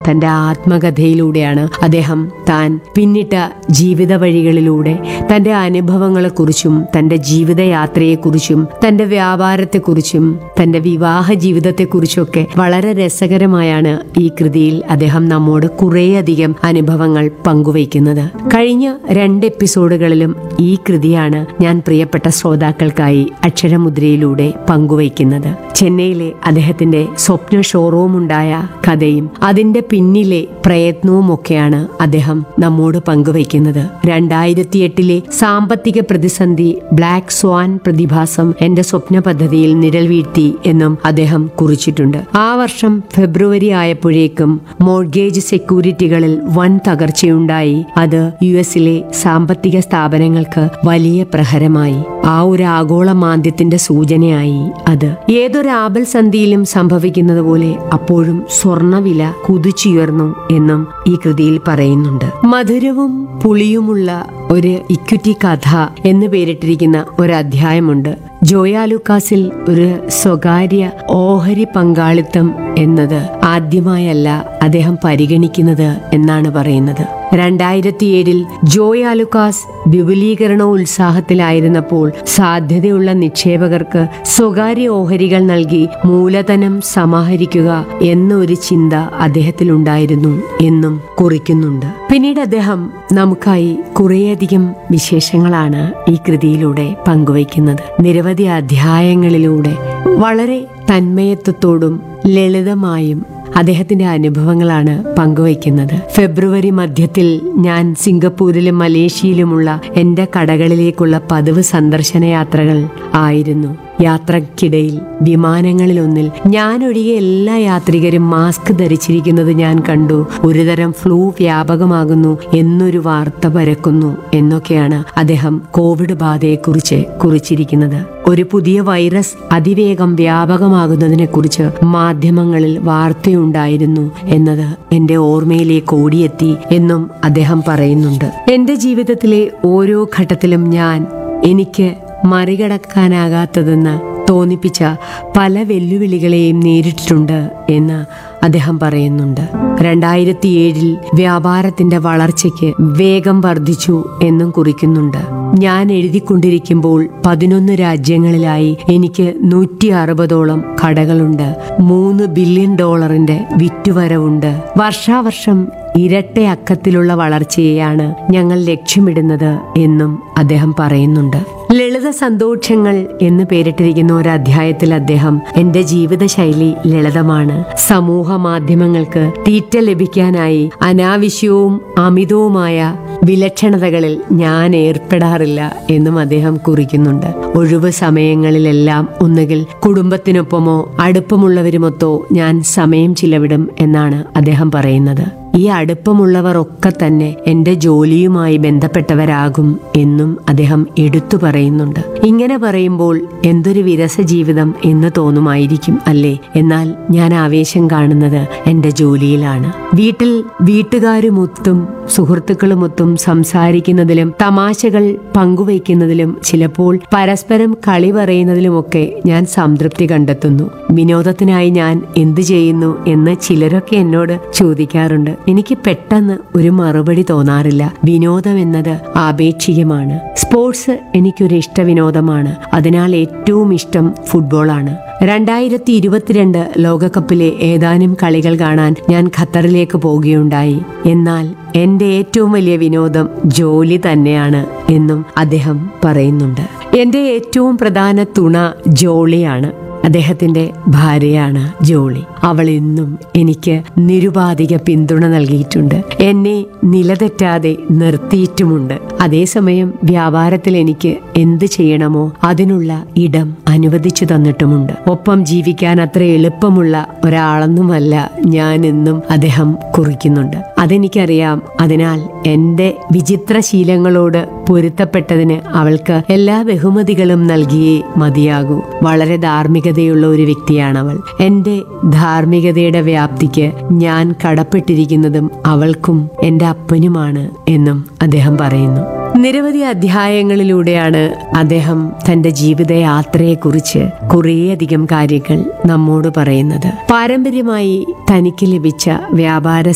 തന്റെ ആത്മകഥയിലൂടെയാണ് അദ്ദേഹം താൻ പിന്നിട്ട ജീവിത വഴികളിലൂടെ തന്റെ അനുഭവങ്ങളെക്കുറിച്ചും തന്റെ ജീവിതയാത്രയെക്കുറിച്ചും തന്റെ വ്യാപാരത്തെക്കുറിച്ചും തന്റെ വിവാഹ ജീവിതത്തെക്കുറിച്ചൊക്കെ വളരെ രസകരമായാണ് ഈ കൃതിയിൽ അദ്ദേഹം നമ്മോട് കുറേയധികം അനുഭവങ്ങൾ പങ്കുവയ്ക്കുന്നത് കഴിഞ്ഞ രണ്ട് എപ്പിസോഡുകളിലും ഈ കൃതിയാണ് ഞാൻ പ്രിയപ്പെട്ട ശ്രോതാക്കൾക്കായി അക്ഷരമുദ്രയിലൂടെ പങ്കുവയ്ക്കുന്നത് ചെന്നൈയിലെ അദ്ദേഹത്തിന്റെ സ്വപ്ന ഷോറൂം ഉണ്ടായ കഥയും അതിന്റെ പിന്നിലെ പ്രയത്നവും ഒക്കെയാണ് അദ്ദേഹം നമ്മോട് പങ്കുവയ്ക്കുന്നത് രണ്ടായിരത്തി എട്ടിലെ സാമ്പത്തിക പ്രതിസന്ധി ബ്ലാക്ക് സ്വാൻ പ്രതിഭാസം എന്റെ സ്വപ്ന പദ്ധതിയിൽ നിഴൽ വീഴ്ത്തി എന്നും അദ്ദേഹം കുറിച്ചിട്ടുണ്ട് ആ വർഷം ഫെബ്രുവരി ആയപ്പോഴേക്കും മോർഗേജ് സെക്യൂരിറ്റികളിൽ വൻ തകർച്ചയുണ്ടായി അത് യു എസിലെ സാമ്പത്തിക സ്ഥാപനങ്ങൾക്ക് വലിയ പ്രഹരമായി ആ ഒരു ആഗോള മാന്ദ്യത്തിന്റെ സൂചനയായി അത് ഏതൊരു ആപൽ സന്ധിയിലും സംഭവിക്കുന്നത് പോലെ അപ്പോഴും സ്വർണവില കുതിച്ചുയർന്നു എന്നും ഈ കൃതിയിൽ പറയുന്നുണ്ട് മധുരവും പുളിയുമുള്ള ഒരു ഇക്വിറ്റി കഥ എന്ന് പേരിട്ടിരിക്കുന്ന ഒരു അധ്യായമുണ്ട് ജോയാലുക്കാസിൽ ഒരു സ്വകാര്യ ഓഹരി പങ്കാളിത്തം എന്നത് ആദ്യമായല്ല അദ്ദേഹം പരിഗണിക്കുന്നത് എന്നാണ് പറയുന്നത് രണ്ടായിരത്തി ഏഴിൽ ജോയ് ആലുക്കാസ് വിപുലീകരണ ഉത്സാഹത്തിലായിരുന്നപ്പോൾ സാധ്യതയുള്ള നിക്ഷേപകർക്ക് സ്വകാര്യ ഓഹരികൾ നൽകി മൂലധനം സമാഹരിക്കുക എന്ന ഒരു ചിന്ത അദ്ദേഹത്തിലുണ്ടായിരുന്നു എന്നും കുറിക്കുന്നുണ്ട് പിന്നീട് അദ്ദേഹം നമുക്കായി കുറേയധികം വിശേഷങ്ങളാണ് ഈ കൃതിയിലൂടെ പങ്കുവയ്ക്കുന്നത് നിരവധി അധ്യായങ്ങളിലൂടെ വളരെ തന്മയത്വത്തോടും ലളിതമായും അദ്ദേഹത്തിന്റെ അനുഭവങ്ങളാണ് പങ്കുവയ്ക്കുന്നത് ഫെബ്രുവരി മധ്യത്തിൽ ഞാൻ സിംഗപ്പൂരിലും മലേഷ്യയിലുമുള്ള എന്റെ കടകളിലേക്കുള്ള പതിവ് സന്ദർശന യാത്രകൾ ആയിരുന്നു യാത്രക്കിടയിൽ വിമാനങ്ങളിലൊന്നിൽ ഞാനൊഴികെ എല്ലാ യാത്രികരും മാസ്ക് ധരിച്ചിരിക്കുന്നത് ഞാൻ കണ്ടു ഒരുതരം ഫ്ലൂ വ്യാപകമാകുന്നു എന്നൊരു വാർത്ത പരക്കുന്നു എന്നൊക്കെയാണ് അദ്ദേഹം കോവിഡ് ബാധയെക്കുറിച്ച് കുറിച്ചിരിക്കുന്നത് ഒരു പുതിയ വൈറസ് അതിവേഗം വ്യാപകമാകുന്നതിനെക്കുറിച്ച് മാധ്യമങ്ങളിൽ വാർത്തയുണ്ടായിരുന്നു എന്നത് എന്റെ ഓർമ്മയിലേക്ക് ഓടിയെത്തി എന്നും അദ്ദേഹം പറയുന്നുണ്ട് എന്റെ ജീവിതത്തിലെ ഓരോ ഘട്ടത്തിലും ഞാൻ എനിക്ക് മറികടക്കാനാകാത്തതെന്ന് തോന്നിപ്പിച്ച പല വെല്ലുവിളികളെയും നേരിട്ടിട്ടുണ്ട് എന്ന് അദ്ദേഹം പറയുന്നുണ്ട് രണ്ടായിരത്തി ഏഴിൽ വ്യാപാരത്തിന്റെ വളർച്ചയ്ക്ക് വേഗം വർദ്ധിച്ചു എന്നും കുറിക്കുന്നുണ്ട് ഞാൻ എഴുതിക്കൊണ്ടിരിക്കുമ്പോൾ പതിനൊന്ന് രാജ്യങ്ങളിലായി എനിക്ക് നൂറ്റി അറുപതോളം കടകളുണ്ട് മൂന്ന് ബില്യൺ ഡോളറിന്റെ വിറ്റുവരവുണ്ട് വർഷാവർഷം ഇരട്ട അക്കത്തിലുള്ള വളർച്ചയെയാണ് ഞങ്ങൾ ലക്ഷ്യമിടുന്നത് എന്നും അദ്ദേഹം പറയുന്നുണ്ട് ലളിത സന്തോഷങ്ങൾ എന്ന് പേരിട്ടിരിക്കുന്ന ഒരു അധ്യായത്തിൽ അദ്ദേഹം എന്റെ ജീവിതശൈലി ലളിതമാണ് സമൂഹ മാധ്യമങ്ങൾക്ക് തീറ്റ ലഭിക്കാനായി അനാവശ്യവും അമിതവുമായ വിലക്ഷണതകളിൽ ഞാൻ ഏർപ്പെടാറില്ല എന്നും അദ്ദേഹം കുറിക്കുന്നുണ്ട് ഒഴിവ് സമയങ്ങളിലെല്ലാം ഒന്നുകിൽ കുടുംബത്തിനൊപ്പമോ അടുപ്പമുള്ളവരുമൊത്തോ ഞാൻ സമയം ചിലവിടും എന്നാണ് അദ്ദേഹം പറയുന്നത് ഈ അടുപ്പമുള്ളവർ ഒക്കെ തന്നെ എന്റെ ജോലിയുമായി ബന്ധപ്പെട്ടവരാകും എന്നും അദ്ദേഹം എടുത്തു പറയുന്നുണ്ട് ഇങ്ങനെ പറയുമ്പോൾ എന്തൊരു വിരസ ജീവിതം എന്ന് തോന്നുമായിരിക്കും അല്ലേ എന്നാൽ ഞാൻ ആവേശം കാണുന്നത് എന്റെ ജോലിയിലാണ് വീട്ടിൽ വീട്ടുകാരുമൊത്തും സുഹൃത്തുക്കളുമൊത്തും സംസാരിക്കുന്നതിലും തമാശകൾ പങ്കുവയ്ക്കുന്നതിലും ചിലപ്പോൾ പരസ്പരം കളി പറയുന്നതിലുമൊക്കെ ഞാൻ സംതൃപ്തി കണ്ടെത്തുന്നു വിനോദത്തിനായി ഞാൻ എന്തു ചെയ്യുന്നു എന്ന് ചിലരൊക്കെ എന്നോട് ചോദിക്കാറുണ്ട് എനിക്ക് പെട്ടെന്ന് ഒരു മറുപടി തോന്നാറില്ല വിനോദം എന്നത് ആപേക്ഷികമാണ് സ്പോർട്സ് എനിക്കൊരു ഇഷ്ട വിനോദമാണ് അതിനാൽ ഏറ്റവും ഇഷ്ടം ഫുട്ബോളാണ് രണ്ടായിരത്തി ഇരുപത്തിരണ്ട് ലോകകപ്പിലെ ഏതാനും കളികൾ കാണാൻ ഞാൻ ഖത്തറിലേക്ക് പോവുകയുണ്ടായി എന്നാൽ എന്റെ ഏറ്റവും വലിയ വിനോദം ജോലി തന്നെയാണ് എന്നും അദ്ദേഹം പറയുന്നുണ്ട് എന്റെ ഏറ്റവും പ്രധാന തുണ ജോളിയാണ് അദ്ദേഹത്തിന്റെ ഭാര്യയാണ് ജോളി അവൾ ഇന്നും എനിക്ക് നിരുപാധിക പിന്തുണ നൽകിയിട്ടുണ്ട് എന്നെ നിലതെറ്റാതെ നിർത്തിയിട്ടുമുണ്ട് അതേസമയം വ്യാപാരത്തിൽ എനിക്ക് എന്ത് ചെയ്യണമോ അതിനുള്ള ഇടം അനുവദിച്ചു തന്നിട്ടുമുണ്ട് ഒപ്പം ജീവിക്കാൻ അത്ര എളുപ്പമുള്ള ഒരാളൊന്നുമല്ല ഞാൻ എന്നും അദ്ദേഹം കുറിക്കുന്നുണ്ട് അതെനിക്കറിയാം അതിനാൽ എന്റെ വിചിത്ര ശീലങ്ങളോട് പൊരുത്തപ്പെട്ടതിന് അവൾക്ക് എല്ലാ ബഹുമതികളും നൽകിയേ മതിയാകൂ വളരെ ധാർമ്മികതയുള്ള ഒരു വ്യക്തിയാണവൾ എന്റെ ധാർമ്മികതയുടെ വ്യാപ്തിക്ക് ഞാൻ കടപ്പെട്ടിരിക്കുന്നതും അവൾക്കും എന്റെ അപ്പനുമാണ് എന്നും അദ്ദേഹം പറയുന്നു നിരവധി അധ്യായങ്ങളിലൂടെയാണ് അദ്ദേഹം തന്റെ ജീവിതയാത്രയെക്കുറിച്ച് കുറേയധികം കാര്യങ്ങൾ നമ്മോട് പറയുന്നത് പാരമ്പര്യമായി തനിക്ക് ലഭിച്ച വ്യാപാര